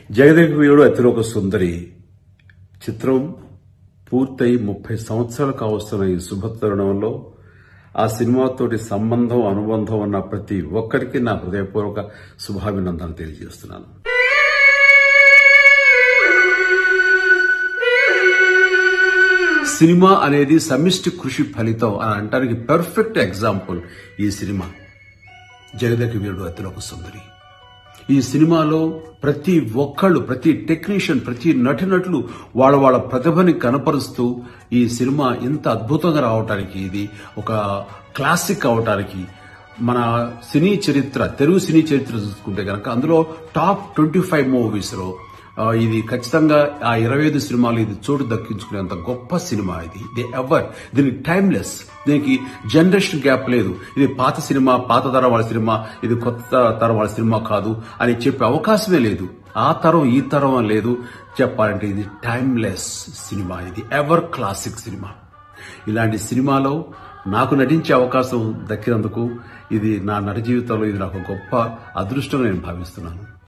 జగదేక వీరుడు అతిలోక సుందరి చిత్రం పూర్తయి ముప్పై సంవత్సరాలు కావస్తున్న ఈ శుభ తరుణంలో ఆ సినిమాతోటి సంబంధం అనుబంధం ఉన్న ప్రతి ఒక్కరికి నా హృదయపూర్వక శుభాభినందనలు తెలియజేస్తున్నాను సినిమా అనేది సమిష్టి కృషి ఫలితం అని అంటానికి పర్ఫెక్ట్ ఎగ్జాంపుల్ ఈ సినిమా జగదేక వీరుడు అతిలోక సుందరి ఈ సినిమాలో ప్రతి ఒక్కళ్ళు ప్రతి టెక్నీషియన్ ప్రతి నటినట్లు వాళ్ళ వాళ్ళ ప్రతిభని కనపరుస్తూ ఈ సినిమా ఇంత అద్భుతంగా రావటానికి ఇది ఒక క్లాసిక్ అవటానికి మన సినీ చరిత్ర తెలుగు సినీ చరిత్ర చూసుకుంటే కనుక అందులో టాప్ ట్వంటీ ఫైవ్ మూవీస్ లో ఆ, ఇది ఖచ్చితంగా ఆ ఇరవై ఐదు సినిమాలు ఇది చోటు దక్కించుకునేంత గొప్ప సినిమా ఇది ది ఎవర్ దీనికి టైమ్లెస్ దీనికి జనరేషన్ గ్యాప్ లేదు ఇది పాత సినిమా పాత తరం వాళ్ళ సినిమా ఇది కొత్త తరం వాళ్ళ సినిమా కాదు అని చెప్పే అవకాశమే లేదు ఆ తరం ఈ తరం అని లేదు చెప్పాలంటే ఇది టైమ్లెస్ సినిమా ఇది ఎవర్ క్లాసిక్ సినిమా ఇలాంటి సినిమాలో నాకు నటించే అవకాశం దక్కినందుకు ఇది నా నట జీవితంలో ఇది నాకు గొప్ప అదృష్టంగా నేను భావిస్తున్నాను